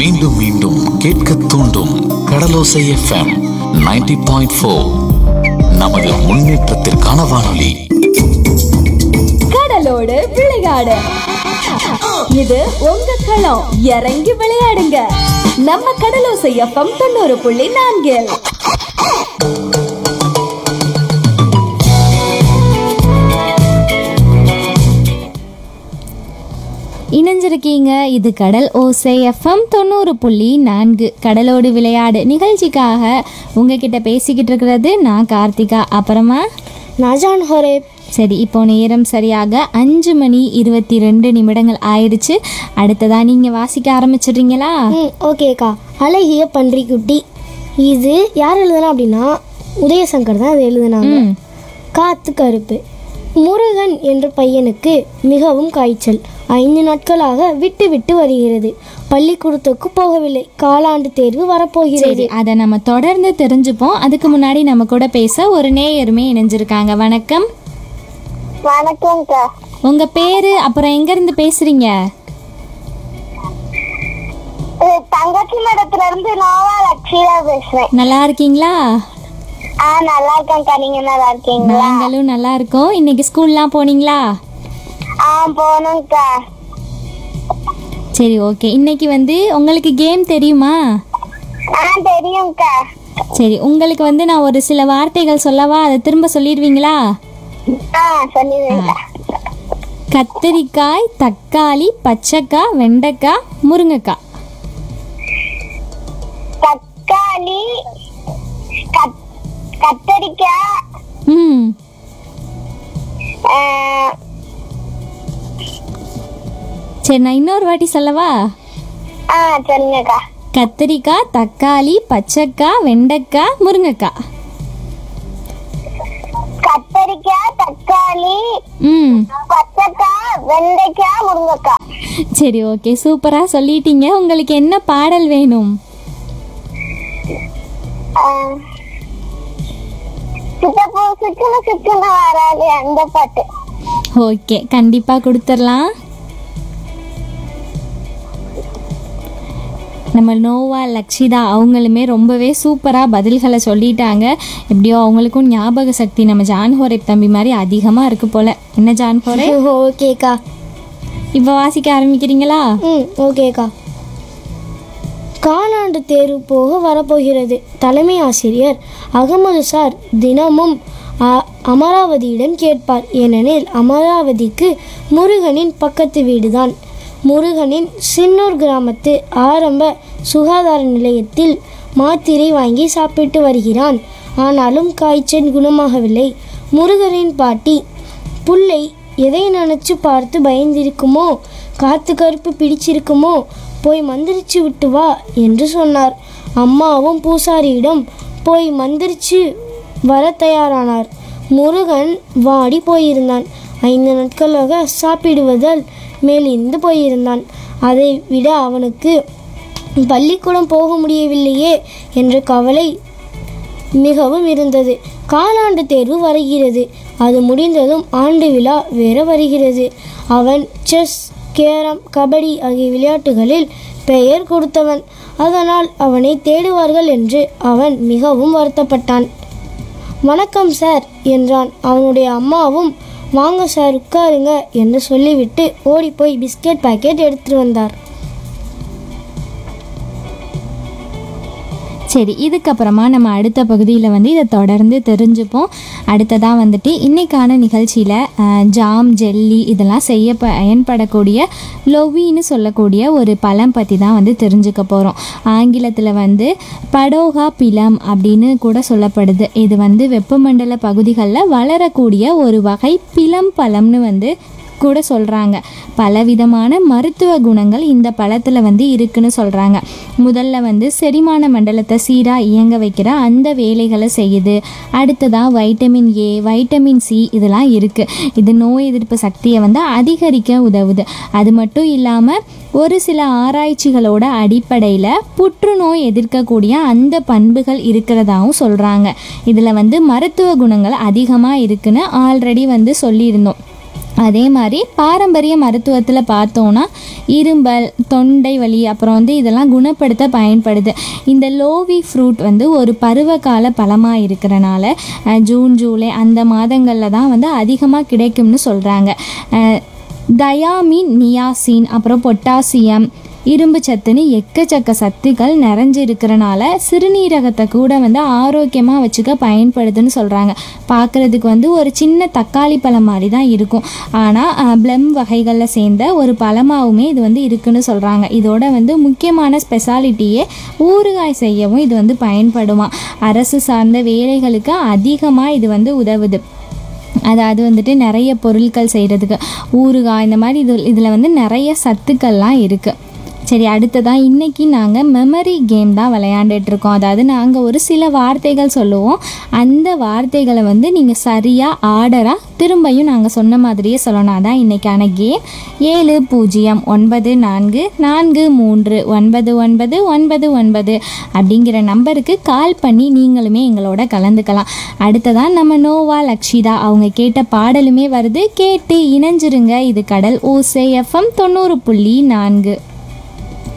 மீண்டும் மீண்டும் கேட்க தூண்டும் கடலோசை எஃப்எம் 90.4 பாயிண்ட் ஃபோர் நமது முன்னேற்றத்திற்கான வானொலி கடலோடு விளையாடு இது உங்க களம் இறங்கி விளையாடுங்க நம்ம கடலோசை எஃப்எம் தொண்ணூறு புள்ளி நான்கில் இணைஞ்சிருக்கீங்க இது கடல் ஓசை எஃப்எம் தொண்ணூறு புள்ளி நான்கு கடலோடு விளையாடு நிகழ்ச்சிக்காக உங்ககிட்ட பேசிக்கிட்டு இருக்கிறது நான் கார்த்திகா அப்புறமா நஜான் ஹொரே சரி இப்போ நேரம் சரியாக அஞ்சு மணி இருபத்தி ரெண்டு நிமிடங்கள் ஆயிடுச்சு அடுத்ததா நீங்க வாசிக்க ஆரம்பிச்சிடுறீங்களா ம் ஓகேக்கா அழகிய பன்றிக்குட்டி இது யார் எழுதுனா அப்படின்னா உதயசங்கர் தான் இதை எழுதுனாங்க ம் காத்து கருப்பு முருகன் என்ற பையனுக்கு மிகவும் காய்ச்சல் ஐந்து நாட்களாக விட்டு விட்டு வருகிறது பள்ளிக்கூடத்துக்கு போகவில்லை காலாண்டு தேர்வு வரப்போகிறது சரி அதை நம்ம தொடர்ந்து தெரிஞ்சுப்போம் அதுக்கு முன்னாடி நம்ம கூட பேச ஒரு நேயருமே இணைஞ்சிருக்காங்க வணக்கம் வணக்கம்க்கா உங்க பேரு அப்புறம் எங்க இருந்து பேசுறீங்க தங்கச்சி மடத்துல இருந்து நோவா லட்சியா பேசுறேன் நல்லா இருக்கீங்களா ஆ நல்லா இருக்கேன்க்கா நீங்க நல்லா இருக்கீங்களா நாங்களும் நல்லா இருக்கோம் இன்னைக்கு ஸ்கூல்லாம் போனீங்களா ஆ போகணும்க்கா சரி ஓகே இன்னைக்கு வந்து உங்களுக்கு கேம் தெரியுமா ஆ தெரியும்க்கா சரி உங்களுக்கு வந்து நான் ஒரு சில வார்த்தைகள் சொல்லவா அதை திரும்ப சொல்லிடுவீங்களா ஆ சொல்லிடுங்க கத்திரிக்காய் தக்காளி பச்சைக்காய் வெண்டைக்காய் முருங்கைக்காய் தக்காளி கத்- கத்தரிக்காய் ம் ஆ, சரி நான் இன்னொரு வாட்டி சொல்லவா ஆ சொல்லுங்கக்கா கத்திரிக்காய் தக்காளி பச்சைக்காய் வெண்டைக்காய் முருங்கைக்காய் கத்தரிக்காய் தக்காளி ம் பச்சைக்காய் வெண்டைக்காய் முருங்கைக்காய் சரி ஓகே சூப்பராக சொல்லிட்டீங்க உங்களுக்கு என்ன பாடல் வேணும் ஆ, சித்தப்பூ சுற்றுன சுற்றுன வராது அந்த பாட்டு ஓகே கண்டிப்பாக கொடுத்துடலாம் நம்ம நோவா லக்ஷிதா அவங்களுமே ரொம்பவே சூப்பராக பதில்களை சொல்லிட்டாங்க எப்படியோ அவங்களுக்கும் ஞாபக சக்தி நம்ம ஜான்ஹோரை தம்பி மாதிரி அதிகமாக இருக்கு போல என்ன ஜான்ஹோரே ஓகேக்கா இப்போ வாசிக்க ஆரம்பிக்கிறீங்களா ம் ஓகேக்கா காலாண்டு தேர்வு போக வரப்போகிறது தலைமை ஆசிரியர் அகமது சார் தினமும் அ- அமராவதியிடம் கேட்பார் ஏனெனில் அமராவதிக்கு முருகனின் பக்கத்து வீடுதான் முருகனின் சின்னூர் கிராமத்து ஆரம்ப சுகாதார நிலையத்தில் மாத்திரை வாங்கி சாப்பிட்டு வருகிறான் ஆனாலும் காய்ச்சல் குணமாகவில்லை முருகனின் பாட்டி புள்ளை எதை நினச்சி பார்த்து பயந்திருக்குமோ காத்து கருப்பு பிடிச்சிருக்குமோ போய் மந்திரிச்சு விட்டு வா என்று சொன்னார் அம்மாவும் பூசாரியிடம் போய் மந்திரிச்சு வர தயாரானார் முருகன் வாடி போயிருந்தான் ஐந்து நாட்களாக சாப்பிடுவதால் மேலிருந்து போயிருந்தான் அதை விட அவனுக்கு பள்ளிக்கூடம் போக முடியவில்லையே என்ற கவலை மிகவும் இருந்தது காலாண்டு தேர்வு வருகிறது அது முடிந்ததும் ஆண்டு விழா வேற வருகிறது அவன் செஸ் கேரம் கபடி ஆகிய விளையாட்டுகளில் பெயர் கொடுத்தவன் அதனால் அவனை தேடுவார்கள் என்று அவன் மிகவும் வருத்தப்பட்டான் வணக்கம் சார் என்றான் அவனுடைய அம்மாவும் வாங்க சார் உட்காருங்க என்று சொல்லிவிட்டு ஓடிப்போய் பிஸ்கெட் பாக்கெட் எடுத்துட்டு வந்தார் சரி இதுக்கப்புறமா நம்ம அடுத்த பகுதியில் வந்து இதை தொடர்ந்து தெரிஞ்சுப்போம் அடுத்ததாக வந்துட்டு இன்னைக்கான நிகழ்ச்சியில் ஜாம் ஜெல்லி இதெல்லாம் செய்ய பயன்படக்கூடிய லொவின்னு சொல்லக்கூடிய ஒரு பழம் பற்றி தான் வந்து தெரிஞ்சுக்க போகிறோம் ஆங்கிலத்தில் வந்து படோகா பிலம் அப்படின்னு கூட சொல்லப்படுது இது வந்து வெப்பமண்டல பகுதிகளில் வளரக்கூடிய ஒரு வகை பிலம் பழம்னு வந்து கூட சொல்கிறாங்க பலவிதமான மருத்துவ குணங்கள் இந்த பழத்தில் வந்து இருக்குன்னு சொல்கிறாங்க முதல்ல வந்து செரிமான மண்டலத்தை சீராக இயங்க வைக்கிற அந்த வேலைகளை செய்யுது அடுத்ததாக வைட்டமின் ஏ வைட்டமின் சி இதெல்லாம் இருக்குது இது நோய் எதிர்ப்பு சக்தியை வந்து அதிகரிக்க உதவுது அது மட்டும் இல்லாமல் ஒரு சில ஆராய்ச்சிகளோட அடிப்படையில் புற்றுநோய் எதிர்க்கக்கூடிய அந்த பண்புகள் இருக்கிறதாவும் சொல்கிறாங்க இதில் வந்து மருத்துவ குணங்கள் அதிகமாக இருக்குன்னு ஆல்ரெடி வந்து சொல்லியிருந்தோம் அதே மாதிரி பாரம்பரிய மருத்துவத்தில் பார்த்தோன்னா இரும்பல் தொண்டை வலி அப்புறம் வந்து இதெல்லாம் குணப்படுத்த பயன்படுது இந்த லோவி ஃப்ரூட் வந்து ஒரு பருவகால பழமாக இருக்கிறனால அஹ், ஜூன் ஜூலை அந்த மாதங்களில் தான் வந்து அதிகமாக கிடைக்கும்னு சொல்கிறாங்க தயாமின் நியாசின் அப்புறம் பொட்டாசியம் இரும்பு சத்துன்னு எக்கச்சக்க சத்துக்கள் நிறைஞ்சிருக்கிறனால சிறுநீரகத்தை கூட வந்து ஆரோக்கியமாக வச்சுக்க பயன்படுதுன்னு சொல்கிறாங்க பார்க்குறதுக்கு வந்து ஒரு சின்ன தக்காளி பழம் மாதிரி தான் இருக்கும் ஆனால் ப்ளம் வகைகளில் சேர்ந்த ஒரு பழமாவுமே இது வந்து இருக்குன்னு சொல்கிறாங்க இதோட வந்து முக்கியமான ஸ்பெஷாலிட்டியே ஊறுகாய் செய்யவும் இது வந்து பயன்படுமா அரசு சார்ந்த வேலைகளுக்கு அதிகமாக இது வந்து உதவுது அதாவது வந்துட்டு நிறைய பொருட்கள் செய்கிறதுக்கு ஊறுகாய் இந்த மாதிரி இது இதில் வந்து நிறைய சத்துக்கள்லாம் இருக்குது சரி அடுத்ததாக இன்றைக்கி நாங்கள் மெமரி கேம் தான் விளையாண்டுட்டு இருக்கோம் அதாவது நாங்கள் ஒரு சில வார்த்தைகள் சொல்லுவோம் அந்த வார்த்தைகளை வந்து நீங்கள் சரியாக ஆர்டராக திரும்பியும் நாங்கள் சொன்ன மாதிரியே சொல்லணும் அதான் இன்றைக்கான கேம் ஏழு பூஜ்ஜியம் ஒன்பது நான்கு நான்கு மூன்று ஒன்பது ஒன்பது ஒன்பது ஒன்பது அப்படிங்கிற நம்பருக்கு கால் பண்ணி நீங்களுமே எங்களோட கலந்துக்கலாம் அடுத்ததான் நம்ம நோவா லக்ஷிதா அவங்க கேட்ட பாடலுமே வருது கேட்டு இணைஞ்சிருங்க இது கடல் ஓசை எஃப்எம் தொண்ணூறு புள்ளி நான்கு